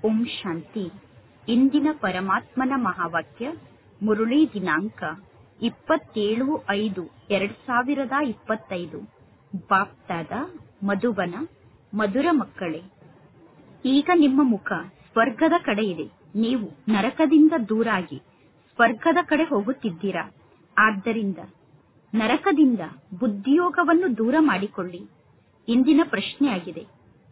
ಓಂ ಶಾಂತಿ ಇಂದಿನ ಪರಮಾತ್ಮನ ಮಹಾವಾಕ್ಯ ಮುರುಳಿ ದಿನಾಂಕ ಇಪ್ಪತ್ತೇಳು ಐದು ಎರಡ್ ಸಾವಿರದ ಇಪ್ಪತ್ತೈದು ಬಾಪ್ತಾದ ಮಧುಬನ ಮಧುರ ಮಕ್ಕಳೇ ಈಗ ನಿಮ್ಮ ಮುಖ ಸ್ವರ್ಗದ ಕಡೆ ಇದೆ ನೀವು ನರಕದಿಂದ ದೂರಾಗಿ ಸ್ವರ್ಗದ ಕಡೆ ಹೋಗುತ್ತಿದ್ದೀರಾ ಆದ್ದರಿಂದ ನರಕದಿಂದ ಬುದ್ಧಿಯೋಗವನ್ನು ದೂರ ಮಾಡಿಕೊಳ್ಳಿ ಇಂದಿನ ಪ್ರಶ್ನೆಯಾಗಿದೆ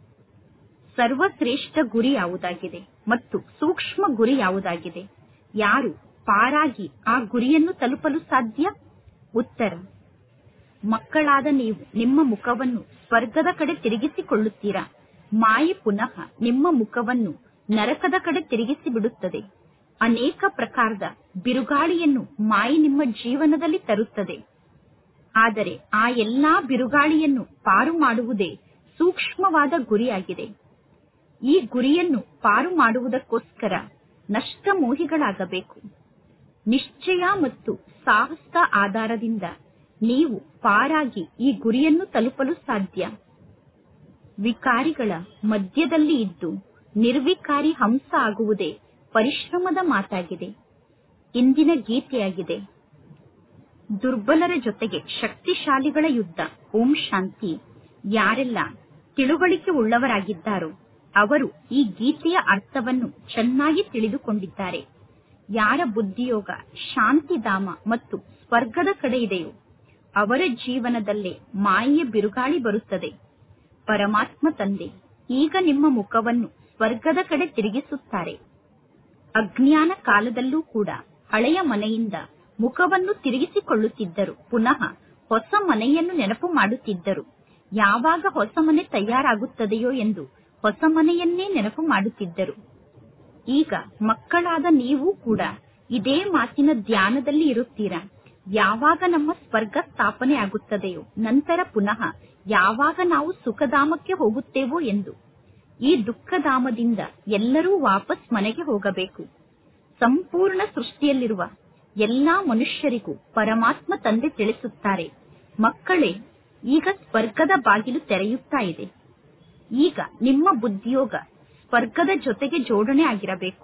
ಸರ್ವಶ್ರೇಷ್ಠ ಗುರಿ ಯಾವುದಾಗಿದೆ ಮತ್ತು ಸೂಕ್ಷ್ಮ ಗುರಿ ಯಾವುದಾಗಿದೆ ಯಾರು ಪಾರಾಗಿ ಆ ಗುರಿಯನ್ನು ತಲುಪಲು ಸಾಧ್ಯ ಉತ್ತರ ಮಕ್ಕಳಾದ ನೀವು ನಿಮ್ಮ ಮುಖವನ್ನು ಸ್ವರ್ಗದ ಕಡೆ ತಿರುಗಿಸಿಕೊಳ್ಳುತ್ತೀರಾ ಮಾಯೆ ಪುನಃ ನಿಮ್ಮ ಮುಖವನ್ನು ನರಕದ ಕಡೆ ತಿರುಗಿಸಿ ಬಿಡುತ್ತದೆ ಅನೇಕ ಪ್ರಕಾರದ ಬಿರುಗಾಳಿಯನ್ನು ಮಾಯೆ ನಿಮ್ಮ ಜೀವನದಲ್ಲಿ ತರುತ್ತದೆ ಆದರೆ ಆ ಎಲ್ಲಾ ಬಿರುಗಾಳಿಯನ್ನು ಪಾರು ಮಾಡುವುದೇ ಸೂಕ್ಷ್ಮವಾದ ಗುರಿಯಾಗಿದೆ ಈ ಗುರಿಯನ್ನು ಪಾರು ಮಾಡುವುದಕ್ಕೋಸ್ಕರ ನಷ್ಟಮೋಹಿಗಳಾಗಬೇಕು ನಿಶ್ಚಯ ಮತ್ತು ಸಾಹಸ ಆಧಾರದಿಂದ ನೀವು ಪಾರಾಗಿ ಈ ಗುರಿಯನ್ನು ತಲುಪಲು ಸಾಧ್ಯ ವಿಕಾರಿಗಳ ಮಧ್ಯದಲ್ಲಿ ಇದ್ದು ನಿರ್ವಿಕಾರಿ ಹಂಸ ಆಗುವುದೇ ಪರಿಶ್ರಮದ ಮಾತಾಗಿದೆ ಇಂದಿನ ಗೀತೆಯಾಗಿದೆ ದುರ್ಬಲರ ಜೊತೆಗೆ ಶಕ್ತಿಶಾಲಿಗಳ ಯುದ್ಧ ಓಂ ಶಾಂತಿ ಯಾರೆಲ್ಲ ತಿಳುವಳಿಕೆ ಉಳ್ಳವರಾಗಿದ್ದಾರೋ ಅವರು ಈ ಗೀತೆಯ ಅರ್ಥವನ್ನು ಚೆನ್ನಾಗಿ ತಿಳಿದುಕೊಂಡಿದ್ದಾರೆ ಯಾರ ಬುದ್ಧಿಯೋಗ ಶಾಂತಿಧಾಮ ಮತ್ತು ಸ್ವರ್ಗದ ಕಡೆ ಇದೆಯೋ ಅವರ ಜೀವನದಲ್ಲೇ ಮಾಯೆಯ ಬಿರುಗಾಳಿ ಬರುತ್ತದೆ ಪರಮಾತ್ಮ ತಂದೆ ಈಗ ನಿಮ್ಮ ಮುಖವನ್ನು ಸ್ವರ್ಗದ ಕಡೆ ತಿರುಗಿಸುತ್ತಾರೆ ಅಜ್ಞಾನ ಕಾಲದಲ್ಲೂ ಕೂಡ ಹಳೆಯ ಮನೆಯಿಂದ ಮುಖವನ್ನು ತಿರುಗಿಸಿಕೊಳ್ಳುತ್ತಿದ್ದರು ಪುನಃ ಹೊಸ ಮನೆಯನ್ನು ನೆನಪು ಮಾಡುತ್ತಿದ್ದರು ಯಾವಾಗ ಹೊಸ ಮನೆ ತಯಾರಾಗುತ್ತದೆಯೋ ಎಂದು ಹೊಸ ಮನೆಯನ್ನೇ ನೆನಪು ಮಾಡುತ್ತಿದ್ದರು ಈಗ ಮಕ್ಕಳಾದ ನೀವು ಕೂಡ ಇದೇ ಮಾತಿನ ಧ್ಯಾನದಲ್ಲಿ ಇರುತ್ತೀರಾ ಯಾವಾಗ ನಮ್ಮ ಸ್ವರ್ಗ ಸ್ಥಾಪನೆ ಆಗುತ್ತದೆಯೋ ನಂತರ ಪುನಃ ಯಾವಾಗ ನಾವು ಸುಖಧಾಮಕ್ಕೆ ಹೋಗುತ್ತೇವೋ ಎಂದು ಈ ದುಃಖಧಾಮದಿಂದ ಎಲ್ಲರೂ ವಾಪಸ್ ಮನೆಗೆ ಹೋಗಬೇಕು ಸಂಪೂರ್ಣ ಸೃಷ್ಟಿಯಲ್ಲಿರುವ ಎಲ್ಲಾ ಮನುಷ್ಯರಿಗೂ ಪರಮಾತ್ಮ ತಂದೆ ತಿಳಿಸುತ್ತಾರೆ ಮಕ್ಕಳೇ ಈಗ ಸ್ವರ್ಗದ ಬಾಗಿಲು ತೆರೆಯುತ್ತಾ ಇದೆ ಈಗ ನಿಮ್ಮ ಬುದ್ಧಿಯೋಗ ಸ್ವರ್ಗದ ಜೊತೆಗೆ ಜೋಡಣೆ ಆಗಿರಬೇಕು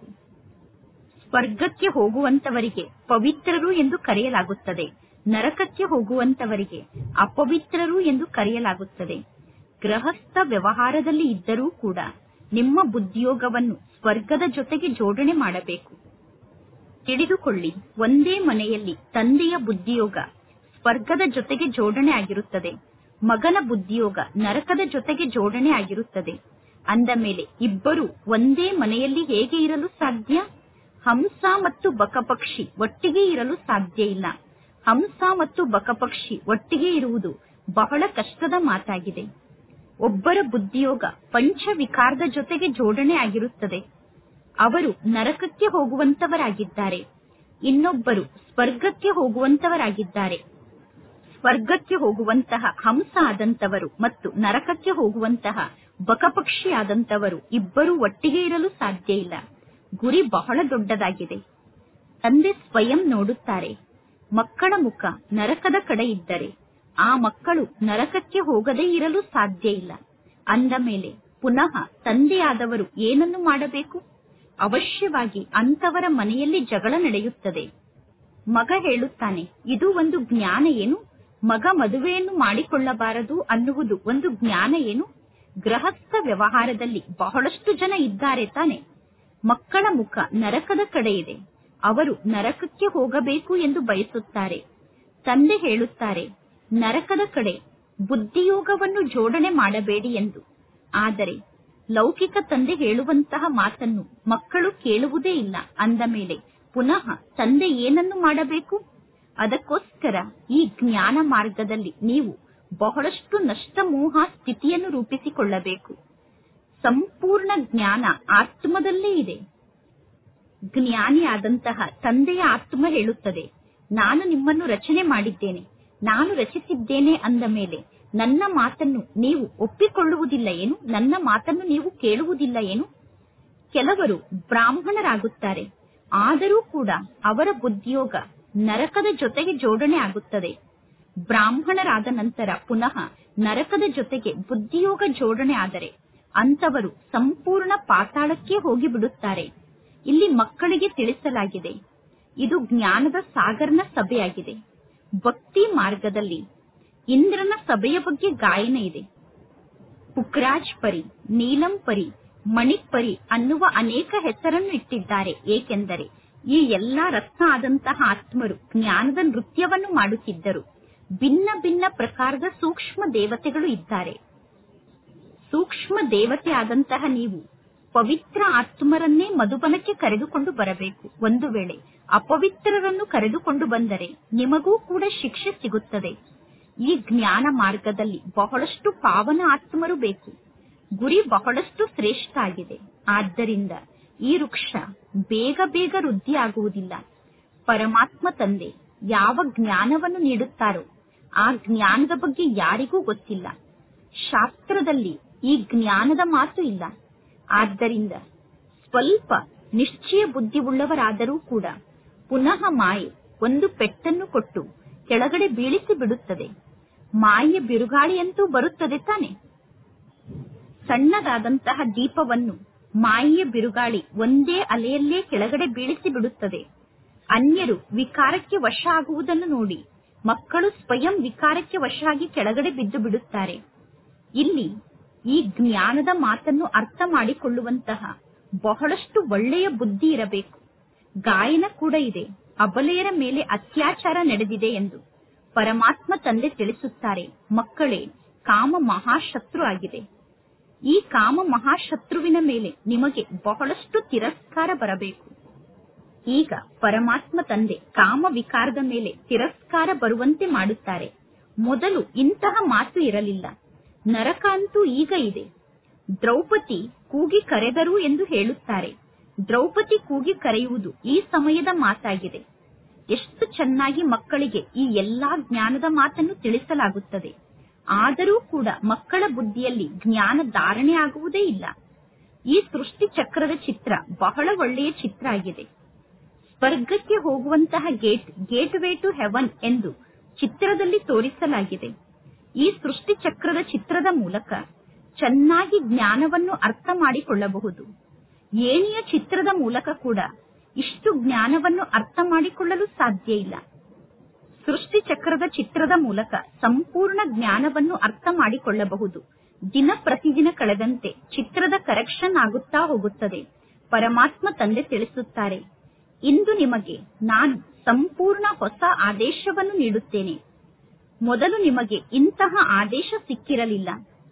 ಸ್ವರ್ಗಕ್ಕೆ ಹೋಗುವಂತವರಿಗೆ ಪವಿತ್ರರು ಎಂದು ಕರೆಯಲಾಗುತ್ತದೆ ನರಕಕ್ಕೆ ಹೋಗುವಂತವರಿಗೆ ಅಪವಿತ್ರರು ಎಂದು ಕರೆಯಲಾಗುತ್ತದೆ ಗೃಹಸ್ಥ ವ್ಯವಹಾರದಲ್ಲಿ ಇದ್ದರೂ ಕೂಡ ನಿಮ್ಮ ಬುದ್ಧಿಯೋಗವನ್ನು ಸ್ವರ್ಗದ ಜೊತೆಗೆ ಜೋಡಣೆ ಮಾಡಬೇಕು ತಿಳಿದುಕೊಳ್ಳಿ ಒಂದೇ ಮನೆಯಲ್ಲಿ ತಂದೆಯ ಬುದ್ಧಿಯೋಗ ಸ್ವರ್ಗದ ಜೊತೆಗೆ ಜೋಡಣೆ ಆಗಿರುತ್ತದೆ ಮಗನ ಬುದ್ಧಿಯೋಗ ನರಕದ ಜೊತೆಗೆ ಜೋಡಣೆ ಆಗಿರುತ್ತದೆ ಅಂದ ಮೇಲೆ ಇಬ್ಬರು ಒಂದೇ ಮನೆಯಲ್ಲಿ ಹೇಗೆ ಇರಲು ಸಾಧ್ಯ ಹಂಸ ಮತ್ತು ಬಕಪಕ್ಷಿ ಒಟ್ಟಿಗೆ ಇರಲು ಸಾಧ್ಯ ಇಲ್ಲ ಹಂಸ ಮತ್ತು ಬಕಪಕ್ಷಿ ಒಟ್ಟಿಗೆ ಇರುವುದು ಬಹಳ ಕಷ್ಟದ ಮಾತಾಗಿದೆ ಒಬ್ಬರ ಬುದ್ಧಿಯೋಗ ಪಂಚವಿಕಾರದ ಜೊತೆಗೆ ಜೋಡಣೆ ಆಗಿರುತ್ತದೆ ಅವರು ನರಕಕ್ಕೆ ಹೋಗುವಂತವರಾಗಿದ್ದಾರೆ ಇನ್ನೊಬ್ಬರು ಸ್ವರ್ಗಕ್ಕೆ ಹೋಗುವಂತವರಾಗಿದ್ದಾರೆ ಸ್ವರ್ಗಕ್ಕೆ ಹೋಗುವಂತಹ ಹಂಸ ಆದಂತವರು ಮತ್ತು ನರಕಕ್ಕೆ ಹೋಗುವಂತಹ ಬಕಪಕ್ಷಿ ಆದಂತವರು ಇಬ್ಬರು ಒಟ್ಟಿಗೆ ಇರಲು ಸಾಧ್ಯ ಇಲ್ಲ ಗುರಿ ಬಹಳ ದೊಡ್ಡದಾಗಿದೆ ತಂದೆ ಸ್ವಯಂ ನೋಡುತ್ತಾರೆ ಮಕ್ಕಳ ಮುಖ ನರಕದ ಕಡೆ ಇದ್ದರೆ ಆ ಮಕ್ಕಳು ನರಕಕ್ಕೆ ಹೋಗದೇ ಇರಲು ಸಾಧ್ಯ ಇಲ್ಲ ಅಂದ ಮೇಲೆ ಪುನಃ ತಂದೆಯಾದವರು ಏನನ್ನು ಮಾಡಬೇಕು ಅವಶ್ಯವಾಗಿ ಅಂತವರ ಮನೆಯಲ್ಲಿ ಜಗಳ ನಡೆಯುತ್ತದೆ ಮಗ ಹೇಳುತ್ತಾನೆ ಇದು ಒಂದು ಜ್ಞಾನ ಏನು ಮಗ ಮದುವೆಯನ್ನು ಮಾಡಿಕೊಳ್ಳಬಾರದು ಅನ್ನುವುದು ಒಂದು ಜ್ಞಾನ ಏನು ಗೃಹಸ್ಥ ವ್ಯವಹಾರದಲ್ಲಿ ಬಹಳಷ್ಟು ಜನ ಇದ್ದಾರೆ ತಾನೆ ಮಕ್ಕಳ ಮುಖ ನರಕದ ಕಡೆ ಇದೆ ಅವರು ನರಕಕ್ಕೆ ಹೋಗಬೇಕು ಎಂದು ಬಯಸುತ್ತಾರೆ ತಂದೆ ಹೇಳುತ್ತಾರೆ ನರಕದ ಕಡೆ ಬುದ್ಧಿಯೋಗವನ್ನು ಜೋಡಣೆ ಮಾಡಬೇಡಿ ಎಂದು ಆದರೆ ಲೌಕಿಕ ತಂದೆ ಹೇಳುವಂತಹ ಮಾತನ್ನು ಮಕ್ಕಳು ಕೇಳುವುದೇ ಇಲ್ಲ ಅಂದ ಮೇಲೆ ಪುನಃ ತಂದೆ ಏನನ್ನು ಮಾಡಬೇಕು ಅದಕ್ಕೋಸ್ಕರ ಈ ಜ್ಞಾನ ಮಾರ್ಗದಲ್ಲಿ ನೀವು ಬಹಳಷ್ಟು ನಷ್ಟಮೋಹ ಸ್ಥಿತಿಯನ್ನು ರೂಪಿಸಿಕೊಳ್ಳಬೇಕು ಸಂಪೂರ್ಣ ಜ್ಞಾನ ಆತ್ಮದಲ್ಲೇ ಇದೆ ಜ್ಞಾನಿಯಾದಂತಹ ತಂದೆಯ ಆತ್ಮ ಹೇಳುತ್ತದೆ ನಾನು ನಿಮ್ಮನ್ನು ರಚನೆ ಮಾಡಿದ್ದೇನೆ ನಾನು ರಚಿಸಿದ್ದೇನೆ ಅಂದ ಮೇಲೆ ನನ್ನ ಮಾತನ್ನು ನೀವು ಒಪ್ಪಿಕೊಳ್ಳುವುದಿಲ್ಲ ಏನು ನನ್ನ ಮಾತನ್ನು ನೀವು ಕೇಳುವುದಿಲ್ಲ ಏನು ಕೆಲವರು ಬ್ರಾಹ್ಮಣರಾಗುತ್ತಾರೆ ಆದರೂ ಕೂಡ ಅವರ ಬುದ್ಧಿಯೋಗ ನರಕದ ಜೊತೆಗೆ ಜೋಡಣೆ ಆಗುತ್ತದೆ ಬ್ರಾಹ್ಮಣರಾದ ನಂತರ ಪುನಃ ನರಕದ ಜೊತೆಗೆ ಬುದ್ಧಿಯೋಗ ಜೋಡಣೆ ಆದರೆ ಅಂತವರು ಸಂಪೂರ್ಣ ಪಾತಾಳಕ್ಕೆ ಹೋಗಿ ಬಿಡುತ್ತಾರೆ ಇಲ್ಲಿ ಮಕ್ಕಳಿಗೆ ತಿಳಿಸಲಾಗಿದೆ ಇದು ಜ್ಞಾನದ ಸಾಗರನ ಸಭೆಯಾಗಿದೆ ಭಕ್ತಿ ಮಾರ್ಗದಲ್ಲಿ ಇಂದ್ರನ ಸಭೆಯ ಬಗ್ಗೆ ಗಾಯನ ಇದೆ ಪುಕ್ರಾಜ್ ಪರಿ ನೀಲಂ ಪರಿ ಮಣಿಕ್ ಪರಿ ಅನ್ನುವ ಅನೇಕ ಹೆಸರನ್ನು ಇಟ್ಟಿದ್ದಾರೆ ಏಕೆಂದರೆ ಈ ಎಲ್ಲಾ ರತ್ನ ಆದಂತಹ ಆತ್ಮರು ಜ್ಞಾನದ ನೃತ್ಯವನ್ನು ಮಾಡುತ್ತಿದ್ದರು ಭಿನ್ನ ಭಿನ್ನ ಪ್ರಕಾರದ ಸೂಕ್ಷ್ಮ ದೇವತೆಗಳು ಇದ್ದಾರೆ ಸೂಕ್ಷ್ಮ ದೇವತೆ ಆದಂತಹ ನೀವು ಪವಿತ್ರ ಆತ್ಮರನ್ನೇ ಮಧುಬನಕ್ಕೆ ಕರೆದುಕೊಂಡು ಬರಬೇಕು ಒಂದು ವೇಳೆ ಅಪವಿತ್ರರನ್ನು ಕರೆದುಕೊಂಡು ಬಂದರೆ ನಿಮಗೂ ಕೂಡ ಶಿಕ್ಷೆ ಸಿಗುತ್ತದೆ ಈ ಜ್ಞಾನ ಮಾರ್ಗದಲ್ಲಿ ಬಹಳಷ್ಟು ಪಾವನ ಆತ್ಮರು ಬೇಕು ಗುರಿ ಬಹಳಷ್ಟು ಶ್ರೇಷ್ಠ ಆಗಿದೆ ಆದ್ದರಿಂದ ಈ ವೃಕ್ಷ ಬೇಗ ಬೇಗ ವೃದ್ಧಿ ಆಗುವುದಿಲ್ಲ ಪರಮಾತ್ಮ ತಂದೆ ಯಾವ ಜ್ಞಾನವನ್ನು ನೀಡುತ್ತಾರೋ ಆ ಜ್ಞಾನದ ಬಗ್ಗೆ ಯಾರಿಗೂ ಗೊತ್ತಿಲ್ಲ ಶಾಸ್ತ್ರದಲ್ಲಿ ಈ ಜ್ಞಾನದ ಮಾತು ಇಲ್ಲ ಆದ್ದರಿಂದ ಸ್ವಲ್ಪ ನಿಶ್ಚಯ ಬುದ್ಧಿ ಉಳ್ಳವರಾದರೂ ಕೂಡ ಪುನಃ ಮಾಯೆ ಒಂದು ಪೆಟ್ಟನ್ನು ಕೊಟ್ಟು ಕೆಳಗಡೆ ಬೀಳಿಸಿ ಬಿಡುತ್ತದೆ ಮಾಯೆಯ ಬಿರುಗಾಳಿಯಂತೂ ಬರುತ್ತದೆ ತಾನೆ ಸಣ್ಣದಾದಂತಹ ದೀಪವನ್ನು ಮಾಯೆಯ ಬಿರುಗಾಳಿ ಒಂದೇ ಅಲೆಯಲ್ಲೇ ಕೆಳಗಡೆ ಬೀಳಿಸಿ ಬಿಡುತ್ತದೆ ಅನ್ಯರು ವಿಕಾರಕ್ಕೆ ವಶ ಆಗುವುದನ್ನು ನೋಡಿ ಮಕ್ಕಳು ಸ್ವಯಂ ವಿಕಾರಕ್ಕೆ ವಶ ಆಗಿ ಕೆಳಗಡೆ ಬಿದ್ದು ಬಿಡುತ್ತಾರೆ ಇಲ್ಲಿ ಈ ಜ್ಞಾನದ ಮಾತನ್ನು ಅರ್ಥ ಮಾಡಿಕೊಳ್ಳುವಂತಹ ಬಹಳಷ್ಟು ಒಳ್ಳೆಯ ಬುದ್ಧಿ ಇರಬೇಕು ಗಾಯನ ಕೂಡ ಇದೆ ಅಬಲೆಯರ ಮೇಲೆ ಅತ್ಯಾಚಾರ ನಡೆದಿದೆ ಎಂದು ಪರಮಾತ್ಮ ತಂದೆ ತಿಳಿಸುತ್ತಾರೆ ಮಕ್ಕಳೇ ಕಾಮ ಮಹಾಶತ್ರು ಆಗಿದೆ ಈ ಕಾಮ ಮಹಾಶತ್ರುವಿನ ಮೇಲೆ ನಿಮಗೆ ಬಹಳಷ್ಟು ತಿರಸ್ಕಾರ ಬರಬೇಕು ಈಗ ಪರಮಾತ್ಮ ತಂದೆ ಕಾಮ ವಿಕಾರದ ಮೇಲೆ ತಿರಸ್ಕಾರ ಬರುವಂತೆ ಮಾಡುತ್ತಾರೆ ಮೊದಲು ಇಂತಹ ಮಾತು ಇರಲಿಲ್ಲ ನರಕ ಅಂತೂ ಈಗ ಇದೆ ದ್ರೌಪದಿ ಕೂಗಿ ಕರೆದರು ಎಂದು ಹೇಳುತ್ತಾರೆ ದ್ರೌಪದಿ ಕೂಗಿ ಕರೆಯುವುದು ಈ ಸಮಯದ ಮಾತಾಗಿದೆ ಎಷ್ಟು ಚೆನ್ನಾಗಿ ಮಕ್ಕಳಿಗೆ ಈ ಎಲ್ಲಾ ಜ್ಞಾನದ ಮಾತನ್ನು ತಿಳಿಸಲಾಗುತ್ತದೆ ಆದರೂ ಕೂಡ ಮಕ್ಕಳ ಬುದ್ಧಿಯಲ್ಲಿ ಜ್ಞಾನ ಧಾರಣೆ ಆಗುವುದೇ ಇಲ್ಲ ಈ ಸೃಷ್ಟಿ ಚಕ್ರದ ಚಿತ್ರ ಬಹಳ ಒಳ್ಳೆಯ ಚಿತ್ರ ಆಗಿದೆ ಸ್ವರ್ಗಕ್ಕೆ ಹೋಗುವಂತಹ gate gateway to heaven ಎಂದು ಚಿತ್ರದಲ್ಲಿ ತೋರಿಸಲಾಗಿದೆ ಈ ಸೃಷ್ಟಿ ಚಕ್ರದ ಚಿತ್ರದ ಮೂಲಕ ಚೆನ್ನಾಗಿ ಜ್ಞಾನವನ್ನು ಅರ್ಥ ಮಾಡಿಕೊಳ್ಳಬಹುದು ಏಣಿಯ ಚಿತ್ರದ ಮೂಲಕ ಕೂಡ ಇಷ್ಟು ಜ್ಞಾನವನ್ನು ಅರ್ಥ ಮಾಡಿಕೊಳ್ಳಲು ಸಾಧ್ಯ ಇಲ್ಲ ಸೃಷ್ಟಿ ಚಕ್ರದ ಚಿತ್ರದ ಮೂಲಕ ಸಂಪೂರ್ಣ ಜ್ಞಾನವನ್ನು ಅರ್ಥ ಮಾಡಿಕೊಳ್ಳಬಹುದು ದಿನ ಪ್ರತಿದಿನ ಕಳೆದಂತೆ ಚಿತ್ರದ ಕರೆಕ್ಷನ್ ಆಗುತ್ತಾ ಹೋಗುತ್ತದೆ ಪರಮಾತ್ಮ ತಂದೆ ತಿಳಿಸುತ್ತಾರೆ ಇಂದು ನಿಮಗೆ ನಾನು ಸಂಪೂರ್ಣ ಹೊಸ ಆದೇಶವನ್ನು ನೀಡುತ್ತೇನೆ ಮೊದಲು ನಿಮಗೆ ಇಂತಹ ಆದೇಶ ಸಿಕ್ಕಿರಲಿಲ್ಲ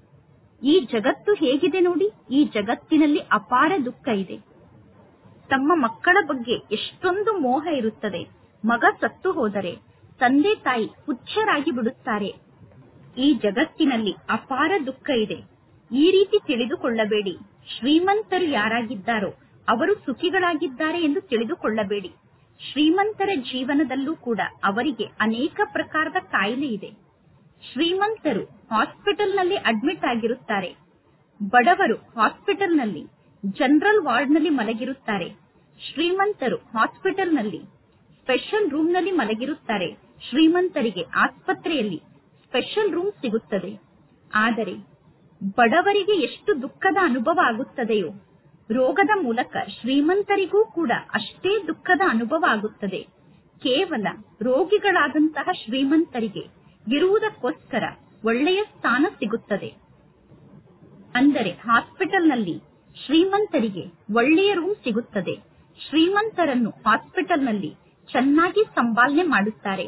ಈ ಜಗತ್ತು ಹೇಗಿದೆ ನೋಡಿ ಈ ಜಗತ್ತಿನಲ್ಲಿ ಅಪಾರ ದುಃಖ ಇದೆ ತಮ್ಮ ಮಕ್ಕಳ ಬಗ್ಗೆ ಎಷ್ಟೊಂದು ಮೋಹ ಇರುತ್ತದೆ ಮಗ ಸತ್ತು ಹೋದರೆ ತಂದೆ ತಾಯಿ ಹುಚ್ಚರಾಗಿ ಬಿಡುತ್ತಾರೆ ಈ ಜಗತ್ತಿನಲ್ಲಿ ಅಪಾರ ದುಃಖ ಇದೆ ಈ ರೀತಿ ತಿಳಿದುಕೊಳ್ಳಬೇಡಿ ಶ್ರೀಮಂತರು ಯಾರಾಗಿದ್ದಾರೋ ಅವರು ಸುಖಿಗಳಾಗಿದ್ದಾರೆ ಎಂದು ತಿಳಿದುಕೊಳ್ಳಬೇಡಿ ಶ್ರೀಮಂತರ ಜೀವನದಲ್ಲೂ ಕೂಡ ಅವರಿಗೆ ಅನೇಕ ಪ್ರಕಾರದ ಕಾಯಿಲೆ ಇದೆ ಶ್ರೀಮಂತರು ಹಾಸ್ಪಿಟಲ್ನಲ್ಲಿ ಅಡ್ಮಿಟ್ ಆಗಿರುತ್ತಾರೆ ಬಡವರು ಹಾಸ್ಪಿಟಲ್ನಲ್ಲಿ ಜನರಲ್ ವಾರ್ಡ್ನಲ್ಲಿ ಮಲಗಿರುತ್ತಾರೆ ಶ್ರೀಮಂತರು ಹಾಸ್ಪಿಟಲ್ನಲ್ಲಿ ಸ್ಪೆಷಲ್ ರೂಮ್ನಲ್ಲಿ ಮಲಗಿರುತ್ತಾರೆ ಶ್ರೀಮಂತರಿಗೆ ಆಸ್ಪತ್ರೆಯಲ್ಲಿ ಸ್ಪೆಷಲ್ ರೂಮ್ ಸಿಗುತ್ತದೆ ಆದರೆ ಬಡವರಿಗೆ ಎಷ್ಟು ದುಃಖದ ಅನುಭವ ಆಗುತ್ತದೆಯೋ ರೋಗದ ಮೂಲಕ ಶ್ರೀಮಂತರಿಗೂ ಕೂಡ ಅಷ್ಟೇ ದುಃಖದ ಅನುಭವ ಆಗುತ್ತದೆ ಕೇವಲ ರೋಗಿಗಳಾದಂತಹ ಶ್ರೀಮಂತರಿಗೆ ಇರುವುದಕ್ಕೋಸ್ಕರ ಒಳ್ಳೆಯ ಸ್ಥಾನ ಸಿಗುತ್ತದೆ ಅಂದರೆ ಹಾಸ್ಪಿಟಲ್ನಲ್ಲಿ ಶ್ರೀಮಂತರಿಗೆ ಒಳ್ಳೆಯ ರೂಮ್ ಸಿಗುತ್ತದೆ ಶ್ರೀಮಂತರನ್ನು ಹಾಸ್ಪಿಟಲ್ನಲ್ಲಿ ಚೆನ್ನಾಗಿ ಸಂಪಾಲನೆ ಮಾಡುತ್ತಾರೆ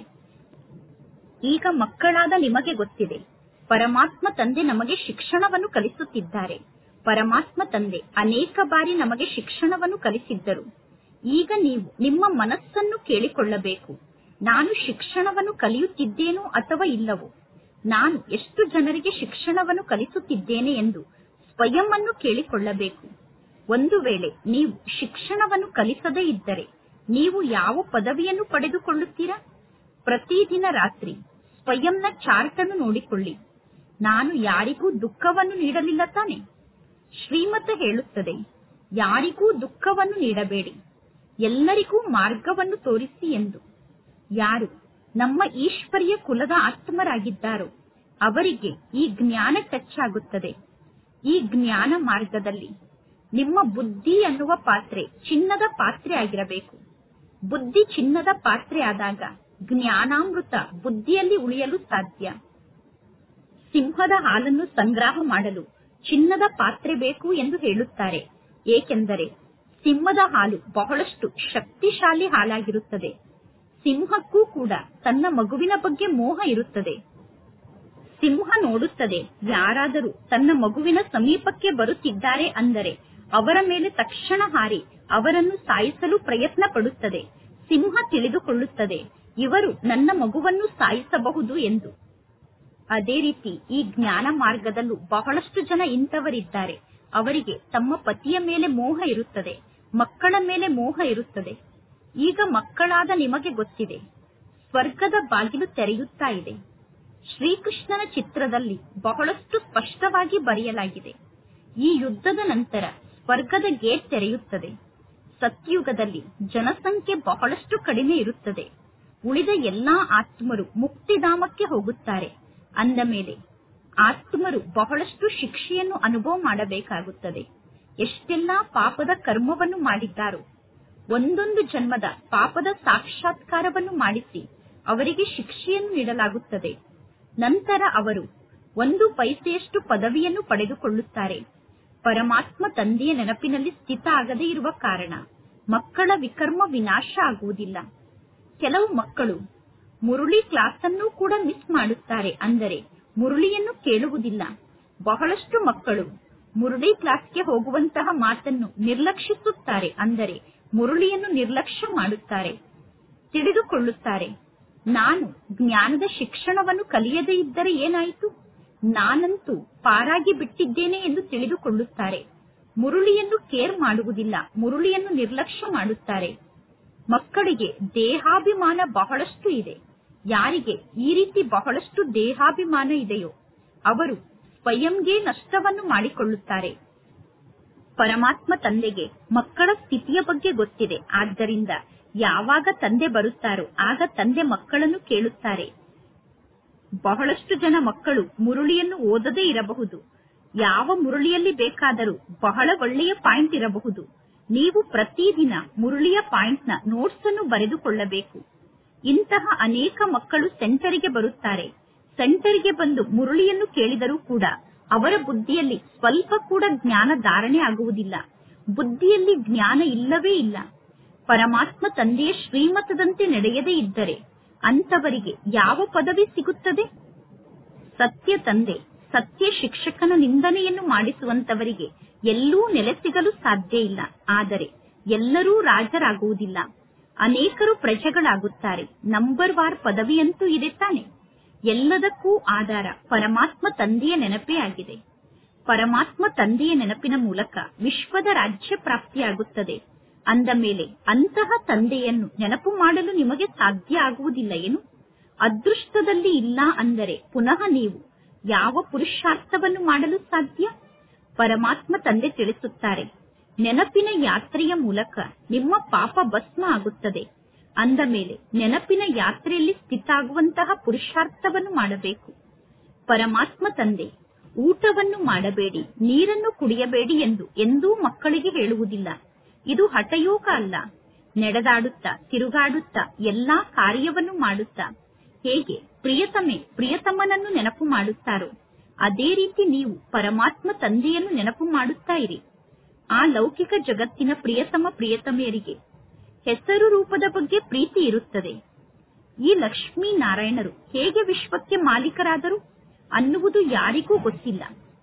ಈಗ ಮಕ್ಕಳಾದ ನಿಮಗೆ ಗೊತ್ತಿದೆ ಪರಮಾತ್ಮ ತಂದೆ ನಮಗೆ ಶಿಕ್ಷಣವನ್ನು ಕಲಿಸುತ್ತಿದ್ದಾರೆ ಪರಮಾತ್ಮ ತಂದೆ ಅನೇಕ ಬಾರಿ ನಮಗೆ ಶಿಕ್ಷಣವನ್ನು ಕಲಿಸಿದ್ದರು ಈಗ ನೀವು ನಿಮ್ಮ ಮನಸ್ಸನ್ನು ಕೇಳಿಕೊಳ್ಳಬೇಕು ನಾನು ಶಿಕ್ಷಣವನ್ನು ಕಲಿಯುತ್ತಿದ್ದೇನೋ ಅಥವಾ ಇಲ್ಲವೋ ನಾನು ಎಷ್ಟು ಜನರಿಗೆ ಶಿಕ್ಷಣವನ್ನು ಕಲಿಸುತ್ತಿದ್ದೇನೆ ಎಂದು ಸ್ವಯಂ ಅನ್ನು ಕೇಳಿಕೊಳ್ಳಬೇಕು ಒಂದು ವೇಳೆ ನೀವು ಶಿಕ್ಷಣವನ್ನು ಕಲಿಸದೇ ಇದ್ದರೆ ನೀವು ಯಾವ ಪದವಿಯನ್ನು ಪಡೆದುಕೊಳ್ಳುತ್ತೀರಾ ಪ್ರತಿದಿನ ರಾತ್ರಿ ಸ್ವಯಂನ ಚಾರ್ಟ್ ಅನ್ನು ನೋಡಿಕೊಳ್ಳಿ ನಾನು ಯಾರಿಗೂ ದುಃಖವನ್ನು ನೀಡಲಿಲ್ಲ ತಾನೆ ಶ್ರೀಮತ ಹೇಳುತ್ತದೆ ಯಾರಿಗೂ ದುಃಖವನ್ನು ನೀಡಬೇಡಿ ಎಲ್ಲರಿಗೂ ಮಾರ್ಗವನ್ನು ತೋರಿಸಿ ಎಂದು ಯಾರು ನಮ್ಮ ಈಶ್ವರಿಯ ಕುಲದ ಆತ್ಮರಾಗಿದ್ದಾರೋ ಅವರಿಗೆ ಈ ಜ್ಞಾನ ಟಚ್ ಆಗುತ್ತದೆ ಈ ಜ್ಞಾನ ಮಾರ್ಗದಲ್ಲಿ ನಿಮ್ಮ ಬುದ್ಧಿ ಅನ್ನುವ ಪಾತ್ರೆ ಚಿನ್ನದ ಪಾತ್ರೆ ಆಗಿರಬೇಕು ಬುದ್ಧಿ ಚಿನ್ನದ ಪಾತ್ರೆ ಆದಾಗ ಜ್ಞಾನಾಮೃತ ಬುದ್ಧಿಯಲ್ಲಿ ಉಳಿಯಲು ಸಾಧ್ಯ ಸಿಂಹದ ಹಾಲನ್ನು ಸಂಗ್ರಹ ಮಾಡಲು ಚಿನ್ನದ ಪಾತ್ರೆ ಬೇಕು ಎಂದು ಹೇಳುತ್ತಾರೆ ಏಕೆಂದರೆ ಸಿಂಹದ ಹಾಲು ಬಹಳಷ್ಟು ಶಕ್ತಿಶಾಲಿ ಹಾಲಾಗಿರುತ್ತದೆ ಸಿಂಹಕ್ಕೂ ಕೂಡ ತನ್ನ ಮಗುವಿನ ಬಗ್ಗೆ ಮೋಹ ಇರುತ್ತದೆ ಸಿಂಹ ನೋಡುತ್ತದೆ ಯಾರಾದರೂ ತನ್ನ ಮಗುವಿನ ಸಮೀಪಕ್ಕೆ ಬರುತ್ತಿದ್ದಾರೆ ಅಂದರೆ ಅವರ ಮೇಲೆ ತಕ್ಷಣ ಹಾರಿ ಅವರನ್ನು ಸಾಯಿಸಲು ಪ್ರಯತ್ನ ಪಡುತ್ತದೆ ಸಿಂಹ ತಿಳಿದುಕೊಳ್ಳುತ್ತದೆ ಇವರು ನನ್ನ ಮಗುವನ್ನು ಸಾಯಿಸಬಹುದು ಎಂದು ಅದೇ ರೀತಿ ಈ ಜ್ಞಾನ ಮಾರ್ಗದಲ್ಲೂ ಬಹಳಷ್ಟು ಜನ ಇಂಥವರಿದ್ದಾರೆ ಅವರಿಗೆ ತಮ್ಮ ಪತಿಯ ಮೇಲೆ ಮೋಹ ಇರುತ್ತದೆ ಮಕ್ಕಳ ಮೇಲೆ ಮೋಹ ಇರುತ್ತದೆ ಈಗ ಮಕ್ಕಳಾದ ನಿಮಗೆ ಗೊತ್ತಿದೆ ಸ್ವರ್ಗದ ಬಾಗಿಲು ತೆರೆಯುತ್ತಾ ಇದೆ ಶ್ರೀಕೃಷ್ಣನ ಚಿತ್ರದಲ್ಲಿ ಬಹಳಷ್ಟು ಸ್ಪಷ್ಟವಾಗಿ ಬರೆಯಲಾಗಿದೆ ಈ ಯುದ್ಧದ ನಂತರ ಸ್ವರ್ಗದ ಗೇಟ್ ತೆರೆಯುತ್ತದೆ ಸತ್ಯುಗದಲ್ಲಿ ಜನಸಂಖ್ಯೆ ಬಹಳಷ್ಟು ಕಡಿಮೆ ಇರುತ್ತದೆ ಉಳಿದ ಎಲ್ಲಾ ಆತ್ಮರು ಮುಕ್ತಿಧಾಮಕ್ಕೆ ಹೋಗುತ್ತಾರೆ ಅಂದ ಮೇಲೆ ಆತ್ಮರು ಬಹಳಷ್ಟು ಶಿಕ್ಷೆಯನ್ನು ಅನುಭವ ಮಾಡಬೇಕಾಗುತ್ತದೆ ಎಷ್ಟೆಲ್ಲಾ ಪಾಪದ ಕರ್ಮವನ್ನು ಮಾಡಿದ್ದಾರೋ ಒಂದೊಂದು ಜನ್ಮದ ಪಾಪದ ಸಾಕ್ಷಾತ್ಕಾರವನ್ನು ಮಾಡಿಸಿ ಅವರಿಗೆ ಶಿಕ್ಷೆಯನ್ನು ನೀಡಲಾಗುತ್ತದೆ ನಂತರ ಅವರು ಒಂದು ಪೈಸೆಯಷ್ಟು ಪದವಿಯನ್ನು ಪಡೆದುಕೊಳ್ಳುತ್ತಾರೆ ಪರಮಾತ್ಮ ತಂದೆಯ ನೆನಪಿನಲ್ಲಿ ಸ್ಥಿತ ಆಗದೇ ಇರುವ ಕಾರಣ ಮಕ್ಕಳ ವಿಕರ್ಮ ವಿನಾಶ ಆಗುವುದಿಲ್ಲ ಕೆಲವು ಮಕ್ಕಳು ಮುರುಳಿ ಕ್ಲಾಸ್ ಅನ್ನು ಕೂಡ ಮಿಸ್ ಮಾಡುತ್ತಾರೆ ಅಂದರೆ ಮುರುಳಿಯನ್ನು ಕೇಳುವುದಿಲ್ಲ ಬಹಳಷ್ಟು ಮಕ್ಕಳು ಮುರುಳಿ ಕ್ಲಾಸ್ಗೆ ಹೋಗುವಂತಹ ಮಾತನ್ನು ನಿರ್ಲಕ್ಷಿಸುತ್ತಾರೆ ಅಂದರೆ ಮುರುಳಿಯನ್ನು ನಿರ್ಲಕ್ಷ್ಯ ಮಾಡುತ್ತಾರೆ ತಿಳಿದುಕೊಳ್ಳುತ್ತಾರೆ ನಾನು ಜ್ಞಾನದ ಶಿಕ್ಷಣವನ್ನು ಕಲಿಯದೇ ಇದ್ದರೆ ಏನಾಯಿತು ನಾನಂತೂ ಪಾರಾಗಿ ಬಿಟ್ಟಿದ್ದೇನೆ ಎಂದು ತಿಳಿದುಕೊಳ್ಳುತ್ತಾರೆ ಮುರುಳಿಯನ್ನು ಕೇರ್ ಮಾಡುವುದಿಲ್ಲ ಮುರುಳಿಯನ್ನು ನಿರ್ಲಕ್ಷ್ಯ ಮಾಡುತ್ತಾರೆ ಮಕ್ಕಳಿಗೆ ದೇಹಾಭಿಮಾನ ಬಹಳಷ್ಟು ಇದೆ ಯಾರಿಗೆ ಈ ರೀತಿ ಬಹಳಷ್ಟು ದೇಹಾಭಿಮಾನ ಇದೆಯೋ ಅವರು ಸ್ವಯಂಗೆ ನಷ್ಟವನ್ನು ಮಾಡಿಕೊಳ್ಳುತ್ತಾರೆ ಪರಮಾತ್ಮ ತಂದೆಗೆ ಮಕ್ಕಳ ಸ್ಥಿತಿಯ ಬಗ್ಗೆ ಗೊತ್ತಿದೆ ಆದ್ದರಿಂದ ಯಾವಾಗ ತಂದೆ ಬರುತ್ತಾರೋ ಆಗ ತಂದೆ ಮಕ್ಕಳನ್ನು ಕೇಳುತ್ತಾರೆ ಬಹಳಷ್ಟು ಜನ ಮಕ್ಕಳು ಮುರುಳಿಯನ್ನು ಓದದೇ ಇರಬಹುದು ಯಾವ ಮುರುಳಿಯಲ್ಲಿ ಬೇಕಾದರೂ ಬಹಳ ಒಳ್ಳೆಯ ಪಾಯಿಂಟ್ ಇರಬಹುದು ನೀವು ಪ್ರತಿದಿನ ಮುರುಳಿಯ ಪಾಯಿಂಟ್ನ ನೋಟ್ಸ್ ಅನ್ನು ಬರೆದುಕೊಳ್ಳಬೇಕು ಇಂತಹ ಅನೇಕ ಮಕ್ಕಳು ಸೆಂಟರಿಗೆ ಬರುತ್ತಾರೆ ಸೆಂಟರಿಗೆ ಬಂದು ಮುರುಳಿಯನ್ನು ಕೇಳಿದರೂ ಕೂಡ ಅವರ ಬುದ್ಧಿಯಲ್ಲಿ ಸ್ವಲ್ಪ ಕೂಡ ಜ್ಞಾನ ಧಾರಣೆ ಆಗುವುದಿಲ್ಲ ಬುದ್ಧಿಯಲ್ಲಿ ಜ್ಞಾನ ಇಲ್ಲವೇ ಇಲ್ಲ ಪರಮಾತ್ಮ ತಂದೆಯ ಶ್ರೀಮತದಂತೆ ನಡೆಯದೇ ಇದ್ದರೆ ಅಂತವರಿಗೆ ಯಾವ ಪದವಿ ಸಿಗುತ್ತದೆ ಸತ್ಯ ತಂದೆ ಸತ್ಯ ಶಿಕ್ಷಕನ ನಿಂದನೆಯನ್ನು ಮಾಡಿಸುವಂತವರಿಗೆ ಎಲ್ಲೂ ನೆಲೆ ಸಿಗಲು ಸಾಧ್ಯ ಇಲ್ಲ ಆದರೆ ಎಲ್ಲರೂ ರಾಜರಾಗುವುದಿಲ್ಲ ಅನೇಕರು ಪ್ರಜೆಗಳಾಗುತ್ತಾರೆ ನಂಬರ್ ವಾರ್ ಪದವಿಯಂತೂ ಇದೆ ತಾನೆ ಎಲ್ಲದಕ್ಕೂ ಆಧಾರ ಪರಮಾತ್ಮ ತಂದೆಯ ನೆನಪೇ ಆಗಿದೆ ಪರಮಾತ್ಮ ತಂದೆಯ ನೆನಪಿನ ಮೂಲಕ ವಿಶ್ವದ ರಾಜ್ಯ ಪ್ರಾಪ್ತಿಯಾಗುತ್ತದೆ ಅಂದ ಮೇಲೆ ಅಂತಹ ತಂದೆಯನ್ನು ನೆನಪು ಮಾಡಲು ನಿಮಗೆ ಸಾಧ್ಯ ಆಗುವುದಿಲ್ಲ ಏನು ಅದೃಷ್ಟದಲ್ಲಿ ಇಲ್ಲ ಅಂದರೆ ಪುನಃ ನೀವು ಯಾವ ಪುರುಷಾರ್ಥವನ್ನು ಮಾಡಲು ಸಾಧ್ಯ ಪರಮಾತ್ಮ ತಂದೆ ತಿಳಿಸುತ್ತಾರೆ ನೆನಪಿನ ಯಾತ್ರೆಯ ಮೂಲಕ ನಿಮ್ಮ ಪಾಪ ಭಸ್ಮ ಆಗುತ್ತದೆ ಅಂದ ಮೇಲೆ ನೆನಪಿನ ಯಾತ್ರೆಯಲ್ಲಿ ಸ್ಥಿತ ಆಗುವಂತಹ ಪುರುಷಾರ್ಥವನ್ನು ಮಾಡಬೇಕು ಪರಮಾತ್ಮ ತಂದೆ ಊಟವನ್ನು ಮಾಡಬೇಡಿ ನೀರನ್ನು ಕುಡಿಯಬೇಡಿ ಎಂದು ಎಂದೂ ಮಕ್ಕಳಿಗೆ ಹೇಳುವುದಿಲ್ಲ ಇದು ಹಠಯೋಗ ಅಲ್ಲ ನಡೆದಾಡುತ್ತಾ ತಿರುಗಾಡುತ್ತಾ ಎಲ್ಲಾ ಕಾರ್ಯವನ್ನು ಮಾಡುತ್ತಾ ಹೇಗೆ ಪ್ರಿಯತಮೆ ಪ್ರಿಯತಮನನ್ನು ನೆನಪು ಮಾಡುತ್ತಾರೋ ಅದೇ ರೀತಿ ನೀವು ಪರಮಾತ್ಮ ತಂದೆಯನ್ನು ನೆನಪು ಮಾಡುತ್ತಾ ಇರಿ ಆ ಲೌಕಿಕ ಜಗತ್ತಿನ ಪ್ರಿಯತಮ ಪ್ರಿಯತಮೆಯರಿಗೆ ಹೆಸರು ರೂಪದ ಬಗ್ಗೆ ಪ್ರೀತಿ ಇರುತ್ತದೆ ಈ ಲಕ್ಷ್ಮೀ ನಾರಾಯಣರು ಹೇಗೆ ವಿಶ್ವಕ್ಕೆ ಮಾಲೀಕರಾದರು ಅನ್ನುವುದು ಯಾರಿಗೂ ಗೊತ್ತಿಲ್ಲ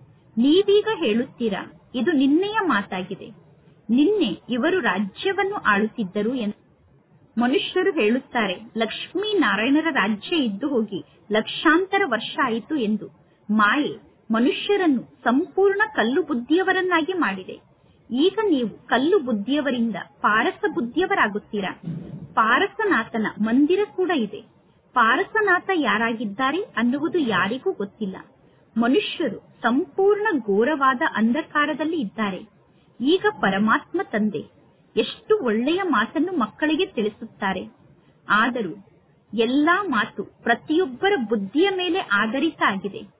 ನೀವೀಗ ಹೇಳುತ್ತೀರಾ ಇದು ನಿನ್ನೆಯ ಮಾತಾಗಿದೆ ನಿನ್ನೆ ಇವರು ರಾಜ್ಯವನ್ನು ಆಳುತ್ತಿದ್ದರು ಎಂದು ಮನುಷ್ಯರು ಹೇಳುತ್ತಾರೆ ಲಕ್ಷ್ಮೀ ನಾರಾಯಣರ ರಾಜ್ಯ ಇದ್ದು ಹೋಗಿ ಲಕ್ಷಾಂತರ ವರ್ಷ ಆಯಿತು ಎಂದು ಮಾಯೆ ಮನುಷ್ಯರನ್ನು ಸಂಪೂರ್ಣ ಕಲ್ಲು ಬುದ್ಧಿಯವರನ್ನಾಗಿ ಮಾಡಿದೆ ಈಗ ನೀವು ಕಲ್ಲು ಬುದ್ಧಿಯವರಿಂದ ಪಾರಸ ಬುದ್ಧಿಯವರಾಗುತ್ತೀರಾ ಪಾರಸನಾಥನ ಮಂದಿರ ಕೂಡ ಇದೆ ಪಾರಸನಾಥ ಯಾರಾಗಿದ್ದಾರೆ ಅನ್ನುವುದು ಯಾರಿಗೂ ಗೊತ್ತಿಲ್ಲ ಮನುಷ್ಯರು ಸಂಪೂರ್ಣ ಘೋರವಾದ ಅಂಧಕಾರದಲ್ಲಿ ಇದ್ದಾರೆ ಈಗ ಪರಮಾತ್ಮ ತಂದೆ ಎಷ್ಟು ಒಳ್ಳೆಯ ಮಾತನ್ನು ಮಕ್ಕಳಿಗೆ ತಿಳಿಸುತ್ತಾರೆ ಆದರೂ ಎಲ್ಲಾ ಮಾತು ಪ್ರತಿಯೊಬ್ಬರ ಬುದ್ಧಿಯ ಮೇಲೆ ಆಧಾರಿತ ಆಗಿದೆ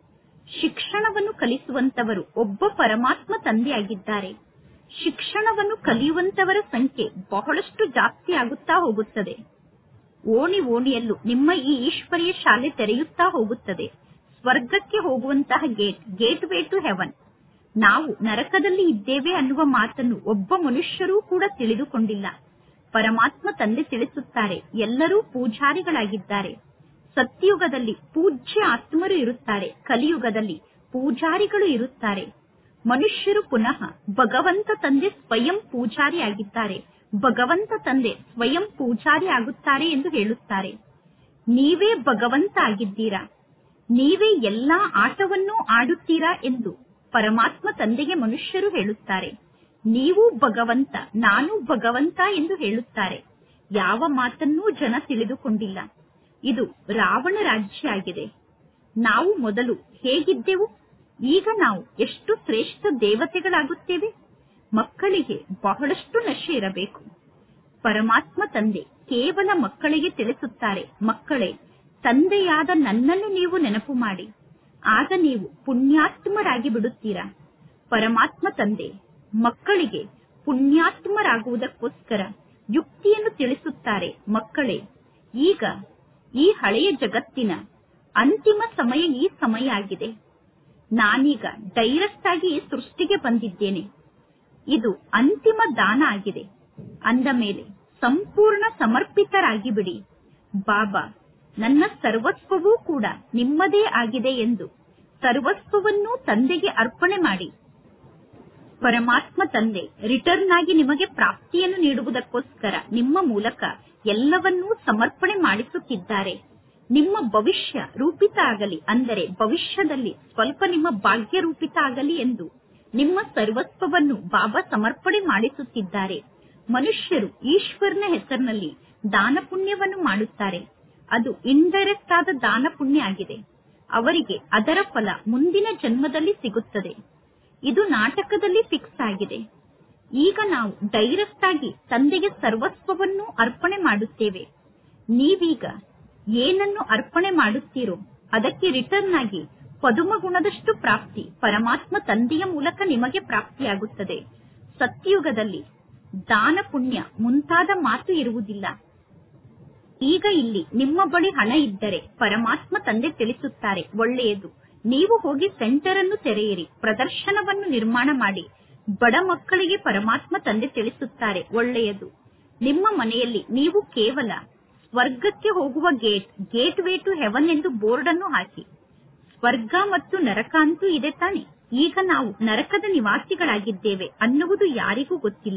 ಶಿಕ್ಷಣವನ್ನು ಕಲಿಸುವಂತವರು ಒಬ್ಬ ಪರಮಾತ್ಮ ತಂದೆಯಾಗಿದ್ದಾರೆ ಶಿಕ್ಷಣವನ್ನು ಕಲಿಯುವಂತವರ ಸಂಖ್ಯೆ ಬಹಳಷ್ಟು ಜಾಸ್ತಿ ಆಗುತ್ತಾ ಹೋಗುತ್ತದೆ ಓಣಿ ಓಣಿಯಲ್ಲೂ ನಿಮ್ಮ ಈ ಈಶ್ವರೀಯ ಶಾಲೆ ತೆರೆಯುತ್ತಾ ಹೋಗುತ್ತದೆ ಸ್ವರ್ಗಕ್ಕೆ ಹೋಗುವಂತಹ gate gateway to heaven ನಾವು ನರಕದಲ್ಲಿ ಇದ್ದೇವೆ ಅನ್ನುವ ಮಾತನ್ನು ಒಬ್ಬ ಮನುಷ್ಯರೂ ಕೂಡ ತಿಳಿದುಕೊಂಡಿಲ್ಲ ಪರಮಾತ್ಮ ತಂದೆ ತಿಳಿಸುತ್ತಾರೆ ಎಲ್ಲರೂ ಪೂಜಾರಿಗಳಾಗಿದ್ದಾರೆ ಸತ್ಯಯುಗದಲ್ಲಿ ಪೂಜ್ಯ ಆತ್ಮರು ಇರುತ್ತಾರೆ ಕಲಿಯುಗದಲ್ಲಿ ಪೂಜಾರಿಗಳು ಇರುತ್ತಾರೆ ಮನುಷ್ಯರು ಪುನಃ ಭಗವಂತ ತಂದೆ ಸ್ವಯಂ ಪೂಜಾರಿ ಆಗಿದ್ದಾರೆ ಭಗವಂತ ತಂದೆ ಸ್ವಯಂ ಪೂಜಾರಿ ಆಗುತ್ತಾರೆ ಎಂದು ಹೇಳುತ್ತಾರೆ ನೀವೇ ಭಗವಂತ ಆಗಿದ್ದೀರಾ ನೀವೇ ಎಲ್ಲಾ ಆಟವನ್ನೂ ಆಡುತ್ತೀರಾ ಎಂದು ಪರಮಾತ್ಮ ತಂದೆಗೆ ಮನುಷ್ಯರು ಹೇಳುತ್ತಾರೆ ನೀವು ಭಗವಂತ ನಾನು ಭಗವಂತ ಎಂದು ಹೇಳುತ್ತಾರೆ ಯಾವ ಮಾತನ್ನೂ ಜನ ತಿಳಿದುಕೊಂಡಿಲ್ಲ ಇದು ರಾವಣ ರಾಜ್ಯ ಆಗಿದೆ ನಾವು ಮೊದಲು ಹೇಗಿದ್ದೆವು ಈಗ ನಾವು ಎಷ್ಟು ಶ್ರೇಷ್ಠ ದೇವತೆಗಳಾಗುತ್ತೇವೆ ಮಕ್ಕಳಿಗೆ ಬಹಳಷ್ಟು ನಶೆ ಇರಬೇಕು ಪರಮಾತ್ಮ ತಂದೆ ಕೇವಲ ಮಕ್ಕಳಿಗೆ ತಿಳಿಸುತ್ತಾರೆ ಮಕ್ಕಳೇ ತಂದೆಯಾದ ನನ್ನನ್ನು ನೀವು ನೆನಪು ಮಾಡಿ ಆಗ ನೀವು ಪುಣ್ಯಾತ್ಮರಾಗಿ ಬಿಡುತ್ತೀರಾ ಪರಮಾತ್ಮ ತಂದೆ ಮಕ್ಕಳಿಗೆ ಪುಣ್ಯಾತ್ಮರಾಗುವುದಕ್ಕೋಸ್ಕರ ಯುಕ್ತಿಯನ್ನು ತಿಳಿಸುತ್ತಾರೆ ಮಕ್ಕಳೇ ಈಗ ಈ ಹಳೆಯ ಜಗತ್ತಿನ ಅಂತಿಮ ಸಮಯ ಈ ಸಮಯ ಆಗಿದೆ ನಾನೀಗ ಡೈರೆಕ್ಟ್ ಆಗಿ ಸೃಷ್ಟಿಗೆ ಬಂದಿದ್ದೇನೆ ಇದು ಅಂತಿಮ ದಾನ ಆಗಿದೆ ಅಂದ ಮೇಲೆ ಸಂಪೂರ್ಣ ಸಮರ್ಪಿತರಾಗಿ ಬಿಡಿ ಬಾಬಾ ನನ್ನ ಸರ್ವಸ್ವವೂ ಕೂಡ ನಿಮ್ಮದೇ ಆಗಿದೆ ಎಂದು ಸರ್ವಸ್ವವನ್ನೂ ತಂದೆಗೆ ಅರ್ಪಣೆ ಮಾಡಿ ಪರಮಾತ್ಮ ತಂದೆ ರಿಟರ್ನ್ ಆಗಿ ನಿಮಗೆ ಪ್ರಾಪ್ತಿಯನ್ನು ನೀಡುವುದಕ್ಕೋಸ್ಕರ ನಿಮ್ಮ ಮೂಲಕ ಎಲ್ಲವನ್ನೂ ಸಮರ್ಪಣೆ ಮಾಡಿಸುತ್ತಿದ್ದಾರೆ ನಿಮ್ಮ ಭವಿಷ್ಯ ರೂಪಿತ ಆಗಲಿ ಅಂದರೆ ಭವಿಷ್ಯದಲ್ಲಿ ಸ್ವಲ್ಪ ನಿಮ್ಮ ಭಾಗ್ಯ ರೂಪಿತ ಆಗಲಿ ಎಂದು ನಿಮ್ಮ ಸರ್ವಸ್ವವನ್ನು ಬಾಬಾ ಸಮರ್ಪಣೆ ಮಾಡಿಸುತ್ತಿದ್ದಾರೆ ಮನುಷ್ಯರು ಈಶ್ವರನ ಹೆಸರಿನಲ್ಲಿ ದಾನ ಪುಣ್ಯವನ್ನು ಮಾಡುತ್ತಾರೆ ಅದು ಇಂಡೈರೆಕ್ಟ್ ಆದ ದಾನ ಪುಣ್ಯ ಆಗಿದೆ ಅವರಿಗೆ ಅದರ ಫಲ ಮುಂದಿನ ಜನ್ಮದಲ್ಲಿ ಸಿಗುತ್ತದೆ ಇದು ನಾಟಕದಲ್ಲಿ ಫಿಕ್ಸ್ ಆಗಿದೆ ಈಗ ನಾವು ಡೈರೆಕ್ಟ್ ಆಗಿ ತಂದೆಗೆ ಸರ್ವಸ್ವವನ್ನು ಅರ್ಪಣೆ ಮಾಡುತ್ತೇವೆ ನೀವೀಗ ಏನನ್ನು ಅರ್ಪಣೆ ಮಾಡುತ್ತೀರೋ ಅದಕ್ಕೆ ರಿಟರ್ನ್ ಆಗಿ ಪದುಮ ಗುಣದಷ್ಟು ಪ್ರಾಪ್ತಿ ಪರಮಾತ್ಮ ತಂದೆಯ ಮೂಲಕ ನಿಮಗೆ ಪ್ರಾಪ್ತಿಯಾಗುತ್ತದೆ ಸತ್ಯಯುಗದಲ್ಲಿ ದಾನ ಪುಣ್ಯ ಮುಂತಾದ ಮಾತು ಇರುವುದಿಲ್ಲ ಈಗ ಇಲ್ಲಿ ನಿಮ್ಮ ಬಳಿ ಹಣ ಇದ್ದರೆ ಪರಮಾತ್ಮ ತಂದೆ ತಿಳಿಸುತ್ತಾರೆ ಒಳ್ಳೆಯದು ನೀವು ಹೋಗಿ ಸೆಂಟರ್ ಅನ್ನು ತೆರೆಯಿರಿ ಪ್ರದರ್ಶನವನ್ನು ನಿರ್ಮಾಣ ಮಾಡಿ ಬಡ ಮಕ್ಕಳಿಗೆ ಪರಮಾತ್ಮ ತಂದೆ ತಿಳಿಸುತ್ತಾರೆ ಒಳ್ಳೆಯದು ನಿಮ್ಮ ಮನೆಯಲ್ಲಿ ನೀವು ಕೇವಲ ಸ್ವರ್ಗಕ್ಕೆ ಹೋಗುವ gate gateway to heaven ಎಂದು ಬೋರ್ಡ್ ಅನ್ನು ಹಾಕಿ ಸ್ವರ್ಗ ಮತ್ತು ನರಕ ಅಂತೂ ಇದೆ ತಾನೆ ಈಗ ನಾವು ನರಕದ ನಿವಾಸಿಗಳಾಗಿದ್ದೇವೆ ಅನ್ನುವುದು ಯಾರಿಗೂ ಗೊತ್ತಿಲ್ಲ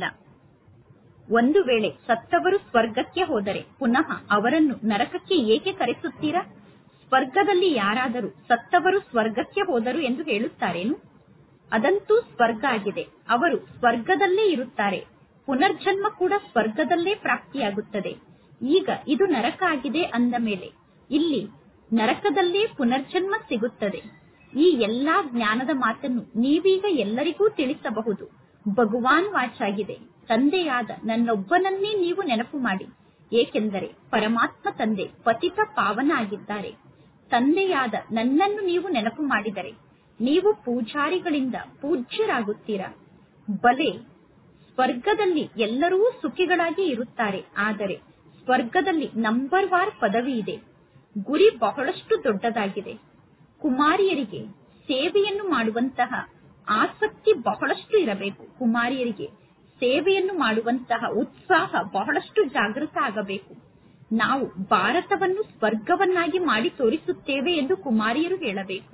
ಒಂದು ವೇಳೆ ಸತ್ತವರು ಸ್ವರ್ಗಕ್ಕೆ ಹೋದರೆ ಪುನಃ ಅವರನ್ನು ನರಕಕ್ಕೆ ಏಕೆ ಕರೆಸುತ್ತೀರಾ ಸ್ವರ್ಗದಲ್ಲಿ ಯಾರಾದರೂ ಸತ್ತವರು ಸ್ವರ್ಗಕ್ಕೆ ಹೋದರು ಎಂದು ಹೇಳುತ್ತಾರೇನು ಅದಂತೂ ಸ್ವರ್ಗ ಆಗಿದೆ ಅವರು ಸ್ವರ್ಗದಲ್ಲೇ ಇರುತ್ತಾರೆ ಪುನರ್ಜನ್ಮ ಕೂಡ ಸ್ವರ್ಗದಲ್ಲೇ ಪ್ರಾಪ್ತಿಯಾಗುತ್ತದೆ ಈಗ ಇದು ನರಕ ಆಗಿದೆ ಅಂದ ಮೇಲೆ ಇಲ್ಲಿ ನರಕದಲ್ಲೇ ಪುನರ್ಜನ್ಮ ಸಿಗುತ್ತದೆ ಈ ಎಲ್ಲಾ ಜ್ಞಾನದ ಮಾತನ್ನು ನೀವೀಗ ಎಲ್ಲರಿಗೂ ತಿಳಿಸಬಹುದು ಭಗವಾನ್ ವಾಚಾಗಿದೆ ತಂದೆಯಾದ ನನ್ನೊಬ್ಬನನ್ನೇ ನೀವು ನೆನಪು ಮಾಡಿ ಏಕೆಂದರೆ ಪರಮಾತ್ಮ ತಂದೆ ಪತಿತ ಪಾವನ ಆಗಿದ್ದಾರೆ ತಂದೆಯಾದ ನನ್ನನ್ನು ನೀವು ನೆನಪು ಮಾಡಿದರೆ ನೀವು ಪೂಜಾರಿಗಳಿಂದ ಪೂಜ್ಯರಾಗುತ್ತೀರಾ ಬಲೆ ಸ್ವರ್ಗದಲ್ಲಿ ಎಲ್ಲರೂ ಸುಖಿಗಳಾಗಿ ಇರುತ್ತಾರೆ ಆದರೆ ಸ್ವರ್ಗದಲ್ಲಿ ನಂಬರ್ ವಾರ್ ಪದವಿ ಇದೆ ಗುರಿ ಬಹಳಷ್ಟು ದೊಡ್ಡದಾಗಿದೆ ಕುಮಾರಿಯರಿಗೆ ಸೇವೆಯನ್ನು ಮಾಡುವಂತಹ ಆಸಕ್ತಿ ಬಹಳಷ್ಟು ಇರಬೇಕು ಕುಮಾರಿಯರಿಗೆ ಸೇವೆಯನ್ನು ಮಾಡುವಂತಹ ಉತ್ಸಾಹ ಬಹಳಷ್ಟು ಜಾಗೃತ ಆಗಬೇಕು ನಾವು ಭಾರತವನ್ನು ಸ್ವರ್ಗವನ್ನಾಗಿ ಮಾಡಿ ತೋರಿಸುತ್ತೇವೆ ಎಂದು ಕುಮಾರಿಯರು ಹೇಳಬೇಕು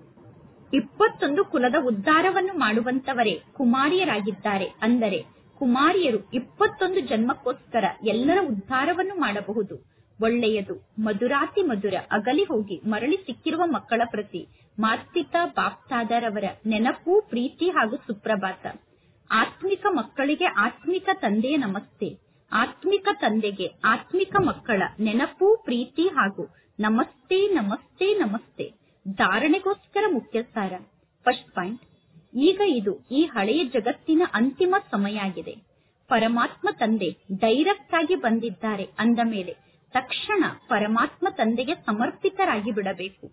ಇಪ್ಪತ್ತೊಂದು ಕುಲದ ಉದ್ಧಾರವನ್ನು ಮಾಡುವಂತವರೇ ಕುಮಾರಿಯರಾಗಿದ್ದಾರೆ ಅಂದರೆ ಕುಮಾರಿಯರು ಇಪ್ಪತ್ತೊಂದು ಜನ್ಮಕ್ಕೋಸ್ಕರ ಎಲ್ಲರ ಉದ್ಧಾರವನ್ನು ಮಾಡಬಹುದು ಒಳ್ಳೆಯದು ಮಧುರಾತಿ ಮಧುರ ಅಗಲಿ ಹೋಗಿ ಮರಳಿ ಸಿಕ್ಕಿರುವ ಮಕ್ಕಳ ಪ್ರತಿ ಮಾಸ್ಪಿತಾ ಬಾಪ್ತಾದರವರ ನೆನಪು ಪ್ರೀತಿ ಹಾಗೂ ಸುಪ್ರಭಾತ ಆತ್ಮಿಕ ಮಕ್ಕಳಿಗೆ ಆತ್ಮಿಕ ತಂದೆಯ ನಮಸ್ತೆ ಆತ್ಮಿಕ ತಂದೆಗೆ ಆತ್ಮಿಕ ಮಕ್ಕಳ ನೆನಪು ಪ್ರೀತಿ ಹಾಗೂ ನಮಸ್ತೆ ನಮಸ್ತೆ ನಮಸ್ತೆ ಧಾರಣೆಗೋಸ್ಕರ ಮುಖ್ಯ ಸಾರ ಫಸ್ಟ್ ಪಾಯಿಂಟ್ ಈಗ ಇದು ಈ ಹಳೆಯ ಜಗತ್ತಿನ ಅಂತಿಮ ಸಮಯ ಆಗಿದೆ ಪರಮಾತ್ಮ ತಂದೆ ಡೈರೆಕ್ಟ್ ಆಗಿ ಬಂದಿದ್ದಾರೆ ಅಂದ ಮೇಲೆ ತಕ್ಷಣ ಪರಮಾತ್ಮ ತಂದೆಗೆ ಸಮರ್ಪಿತರಾಗಿ ಬಿಡಬೇಕು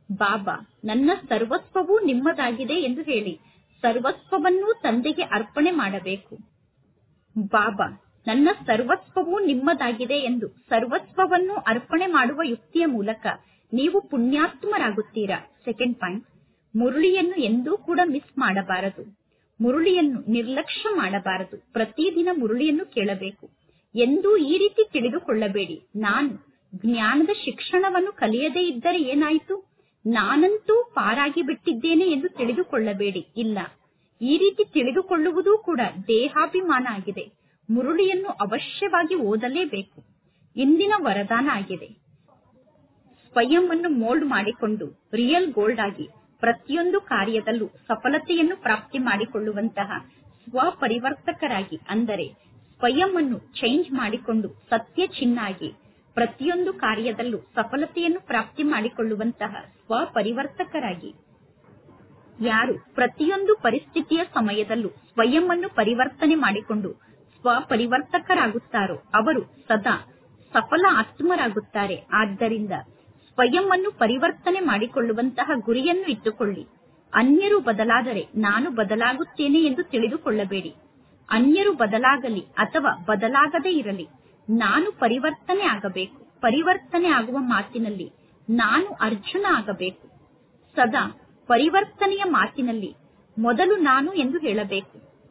ಬಾಬಾ ನನ್ನ ಸರ್ವಸ್ವವೂ ನಿಮ್ಮದಾಗಿದೆ ಎಂದು ಹೇಳಿ ಸರ್ವಸ್ವವನ್ನೂ ತಂದೆಗೆ ಅರ್ಪಣೆ ಮಾಡಬೇಕು ಬಾಬಾ ನನ್ನ ಸರ್ವಸ್ವವೂ ನಿಮ್ಮದಾಗಿದೆ ಎಂದು ಸರ್ವಸ್ವವನ್ನು ಅರ್ಪಣೆ ಮಾಡುವ ಯುಕ್ತಿಯ ಮೂಲಕ ನೀವು ಪುಣ್ಯಾತ್ಮರಾಗುತ್ತೀರಾ ಸೆಕೆಂಡ್ ಪಾಯಿಂಟ್ ಮುರುಳಿಯನ್ನು ಎಂದೂ ಕೂಡ ಮಿಸ್ ಮಾಡಬಾರದು ಮುರುಳಿಯನ್ನು ನಿರ್ಲಕ್ಷ್ಯ ಮಾಡಬಾರದು ಪ್ರತಿದಿನ ಮುರುಳಿಯನ್ನು ಕೇಳಬೇಕು ಎಂದೂ ಈ ರೀತಿ ತಿಳಿದುಕೊಳ್ಳಬೇಡಿ ನಾನು ಜ್ಞಾನದ ಶಿಕ್ಷಣವನ್ನು ಕಲಿಯದೇ ಇದ್ದರೆ ಏನಾಯಿತು ನಾನಂತೂ ಪಾರಾಗಿ ಬಿಟ್ಟಿದ್ದೇನೆ ಎಂದು ತಿಳಿದುಕೊಳ್ಳಬೇಡಿ ಇಲ್ಲ ಈ ರೀತಿ ತಿಳಿದುಕೊಳ್ಳುವುದೂ ಕೂಡ ದೇಹಾಭಿಮಾನ ಆಗಿದೆ ಮುರುಳಿಯನ್ನು ಅವಶ್ಯವಾಗಿ ಓದಲೇಬೇಕು ಇಂದಿನ ವರದಾನ ಆಗಿದೆ ಸ್ವಯಂ ಅನ್ನು ಮೋಲ್ಡ್ ಮಾಡಿಕೊಂಡು ರಿಯಲ್ ಗೋಲ್ಡ್ ಆಗಿ ಪ್ರತಿಯೊಂದು ಕಾರ್ಯದಲ್ಲೂ ಸಫಲತೆಯನ್ನು ಪ್ರಾಪ್ತಿ ಮಾಡಿಕೊಳ್ಳುವಂತಹ ಸ್ವಪರಿವರ್ತಕರಾಗಿ ಅಂದರೆ ಸ್ವಯಂ ಅನ್ನು ಚೇಂಜ್ ಮಾಡಿಕೊಂಡು ಸತ್ಯ ಚಿನ್ನಾಗಿ ಪ್ರತಿಯೊಂದು ಕಾರ್ಯದಲ್ಲೂ ಸಫಲತೆಯನ್ನು ಪ್ರಾಪ್ತಿ ಮಾಡಿಕೊಳ್ಳುವಂತಹ ಸ್ವಪರಿವರ್ತಕರಾಗಿ ಯಾರು ಪ್ರತಿಯೊಂದು ಪರಿಸ್ಥಿತಿಯ ಸಮಯದಲ್ಲೂ ಸ್ವಯಂ ಅನ್ನು ಪರಿವರ್ತನೆ ಮಾಡಿಕೊಂಡು ಸ್ವಪರಿವರ್ತಕರಾಗುತ್ತಾರೋ ಅವರು ಸದಾ ಸಫಲ ಆತ್ಮರಾಗುತ್ತಾರೆ ಆದ್ದರಿಂದ ಸ್ವಯಂ ಅನ್ನು ಪರಿವರ್ತನೆ ಮಾಡಿಕೊಳ್ಳುವಂತಹ ಗುರಿಯನ್ನು ಇಟ್ಟುಕೊಳ್ಳಿ ಅನ್ಯರು ಬದಲಾದರೆ ನಾನು ಬದಲಾಗುತ್ತೇನೆ ಎಂದು ತಿಳಿದುಕೊಳ್ಳಬೇಡಿ ಅನ್ಯರು ಬದಲಾಗಲಿ ಅಥವಾ ಬದಲಾಗದೇ ಇರಲಿ ನಾನು ಪರಿವರ್ತನೆ ಆಗಬೇಕು ಪರಿವರ್ತನೆ ಆಗುವ ಮಾತಿನಲ್ಲಿ ನಾನು ಅರ್ಜುನ ಆಗಬೇಕು ಸದಾ ಪರಿವರ್ತನೆಯ ಮಾತಿನಲ್ಲಿ ಮೊದಲು ನಾನು ಎಂದು ಹೇಳಬೇಕು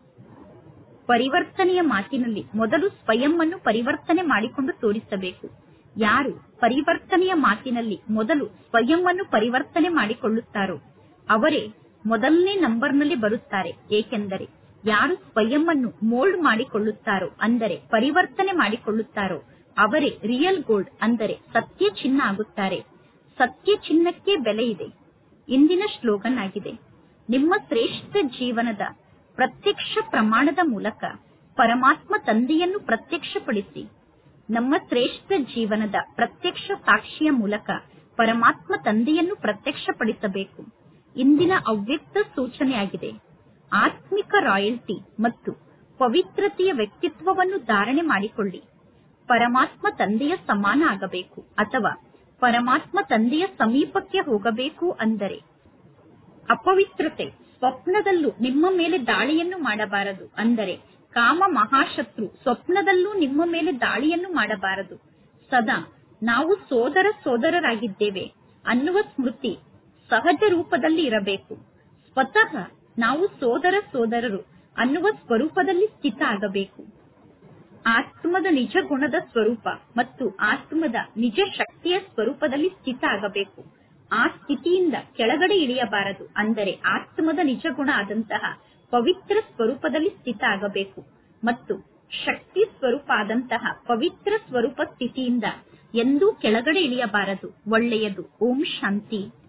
ಪರಿವರ್ತನೆಯ ಮಾತಿನಲ್ಲಿ ಮೊದಲು ಸ್ವಯಂ ಅನ್ನು ಪರಿವರ್ತನೆ ಮಾಡಿಕೊಂಡು ತೋರಿಸಬೇಕು ಯಾರು ಪರಿವರ್ತನೆಯ ಮಾತಿನಲ್ಲಿ ಮೊದಲು ಸ್ವಯಂ ಅನ್ನು ಪರಿವರ್ತನೆ ಮಾಡಿಕೊಳ್ಳುತ್ತಾರೋ ಅವರೇ ಮೊದಲನೇ ನಂಬರ್ನಲ್ಲಿ ಬರುತ್ತಾರೆ ಏಕೆಂದರೆ ಯಾರು ಸ್ವಯಂ ಅನ್ನು ಮೋಲ್ಡ್ ಮಾಡಿಕೊಳ್ಳುತ್ತಾರೋ ಅಂದರೆ ಪರಿವರ್ತನೆ ಮಾಡಿಕೊಳ್ಳುತ್ತಾರೋ ಅವರೇ ರಿಯಲ್ ಗೋಲ್ಡ್ ಅಂದರೆ ಸತ್ಯ ಚಿನ್ನ ಆಗುತ್ತಾರೆ ಸತ್ಯ ಚಿನ್ನಕ್ಕೆ ಬೆಲೆ ಇದೆ ಇಂದಿನ ಶ್ಲೋಗನ್ ಆಗಿದೆ ನಿಮ್ಮ ಶ್ರೇಷ್ಠ ಜೀವನದ ಪ್ರತ್ಯಕ್ಷ ಪ್ರಮಾಣದ ಮೂಲಕ ಪರಮಾತ್ಮ ತಂದೆಯನ್ನು ಪ್ರತ್ಯಕ್ಷಪಡಿಸಿ ನಮ್ಮ ಶ್ರೇಷ್ಠ ಜೀವನದ ಪ್ರತ್ಯಕ್ಷ ಸಾಕ್ಷಿಯ ಮೂಲಕ ಪರಮಾತ್ಮ ತಂದೆಯನ್ನು ಪ್ರತ್ಯಕ್ಷಪಡಿಸಬೇಕು ಇಂದಿನ ಅವ್ಯಕ್ತ ಸೂಚನೆಯಾಗಿದೆ ಆತ್ಮಿಕ ರಾಯಲ್ಟಿ ಮತ್ತು ಪವಿತ್ರತೆಯ ವ್ಯಕ್ತಿತ್ವವನ್ನು ಧಾರಣೆ ಮಾಡಿಕೊಳ್ಳಿ ಪರಮಾತ್ಮ ತಂದೆಯ ಸಮಾನ ಆಗಬೇಕು ಅಥವಾ ಪರಮಾತ್ಮ ತಂದೆಯ ಸಮೀಪಕ್ಕೆ ಹೋಗಬೇಕು ಅಂದರೆ ಅಪವಿತ್ರತೆ ಸ್ವಪ್ನದಲ್ಲೂ ನಿಮ್ಮ ಮೇಲೆ ದಾಳಿಯನ್ನು ಮಾಡಬಾರದು ಅಂದರೆ ಕಾಮ ಮಹಾಶತ್ರು ಸ್ವಪ್ನದಲ್ಲೂ ನಿಮ್ಮ ಮೇಲೆ ದಾಳಿಯನ್ನು ಮಾಡಬಾರದು ಸದಾ ನಾವು ಸೋದರ ಸೋದರರಾಗಿದ್ದೇವೆ ಅನ್ನುವ ಸ್ಮೃತಿ ಸಹಜ ರೂಪದಲ್ಲಿ ಇರಬೇಕು ಸ್ವತಃ ನಾವು ಸೋದರ ಸೋದರರು ಅನ್ನುವ ಸ್ವರೂಪದಲ್ಲಿ ಸ್ಥಿತ ಆಗಬೇಕು ಆತ್ಮದ ನಿಜ ಗುಣದ ಸ್ವರೂಪ ಮತ್ತು ಆತ್ಮದ ನಿಜ ಶಕ್ತಿಯ ಸ್ವರೂಪದಲ್ಲಿ ಸ್ಥಿತ ಆಗಬೇಕು ಆ ಸ್ಥಿತಿಯಿಂದ ಕೆಳಗಡೆ ಇಳಿಯಬಾರದು ಅಂದರೆ ಆತ್ಮದ ನಿಜ ಗುಣ ಆದಂತಹ ಪವಿತ್ರ ಸ್ವರೂಪದಲ್ಲಿ ಸ್ಥಿತ ಆಗಬೇಕು ಮತ್ತು ಶಕ್ತಿ ಸ್ವರೂಪ ಆದಂತಹ ಪವಿತ್ರ ಸ್ವರೂಪ ಸ್ಥಿತಿಯಿಂದ ಎಂದೂ ಕೆಳಗಡೆ ಇಳಿಯಬಾರದು ಒಳ್ಳೆಯದು ಓಂ ಶಾಂತಿ